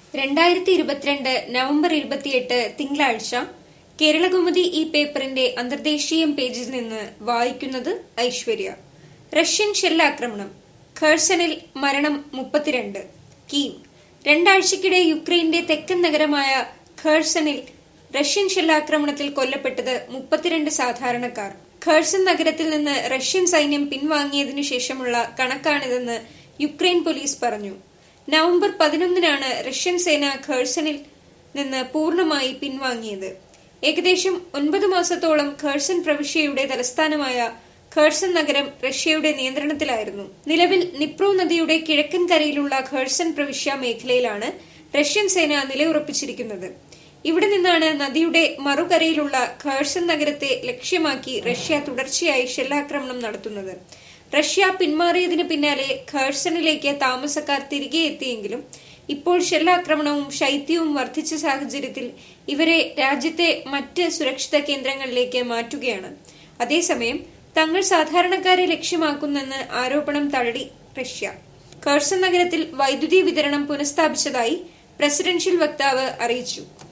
രണ്ടായിരത്തി ഇരുപത്തിരണ്ട് നവംബർ ഇരുപത്തിയെട്ട് തിങ്കളാഴ്ച കേരളകൗമുദി ഈ പേപ്പറിന്റെ അന്തർദേശീയം പേജിൽ നിന്ന് വായിക്കുന്നത് ഐശ്വര്യ റഷ്യൻ ഷെല്ലാക്രമണം ഖേഴ്സണിൽ മരണം മുപ്പത്തിരണ്ട് കീവ് രണ്ടാഴ്ചക്കിടെ യുക്രൈന്റെ തെക്കൻ നഗരമായ ഖേഴ്സണിൽ റഷ്യൻ ഷെല്ലാക്രമണത്തിൽ കൊല്ലപ്പെട്ടത് മുപ്പത്തിരണ്ട് സാധാരണക്കാർ ഖേഴ്സൺ നഗരത്തിൽ നിന്ന് റഷ്യൻ സൈന്യം പിൻവാങ്ങിയതിനു ശേഷമുള്ള കണക്കാണിതെന്ന് യുക്രൈൻ പോലീസ് പറഞ്ഞു നവംബർ പതിനൊന്നിനാണ് റഷ്യൻ സേന ഖേഴ്സണിൽ നിന്ന് പൂർണ്ണമായി പിൻവാങ്ങിയത് ഏകദേശം ഒൻപത് മാസത്തോളം ഖേഴ്സൺ പ്രവിശ്യയുടെ തലസ്ഥാനമായ ഖേഴ്സൺ നഗരം റഷ്യയുടെ നിയന്ത്രണത്തിലായിരുന്നു നിലവിൽ നിപ്രോ നദിയുടെ കിഴക്കൻ കരയിലുള്ള ഖേഴ്സൺ പ്രവിശ്യ മേഖലയിലാണ് റഷ്യൻ സേന നിലയുറപ്പിച്ചിരിക്കുന്നത് ഇവിടെ നിന്നാണ് നദിയുടെ മറുകരയിലുള്ള ഖേഴ്സൺ നഗരത്തെ ലക്ഷ്യമാക്കി റഷ്യ തുടർച്ചയായി ഷെല്ലാക്രമണം നടത്തുന്നത് റഷ്യ പിന്മാറിയതിന് പിന്നാലെ ഖേഴ്സണിലേക്ക് താമസക്കാർ തിരികെ എത്തിയെങ്കിലും ഇപ്പോൾ ഷെല്ലാക്രമണവും ശൈത്യവും വർദ്ധിച്ച സാഹചര്യത്തിൽ ഇവരെ രാജ്യത്തെ മറ്റ് സുരക്ഷിത കേന്ദ്രങ്ങളിലേക്ക് മാറ്റുകയാണ് അതേസമയം തങ്ങൾ സാധാരണക്കാരെ ലക്ഷ്യമാക്കുന്നെന്ന് ആരോപണം തള്ളി റഷ്യ ഖേഴ്സൺ നഗരത്തിൽ വൈദ്യുതി വിതരണം പുനഃസ്ഥാപിച്ചതായി പ്രസിഡൻഷ്യൽ വക്താവ് അറിയിച്ചു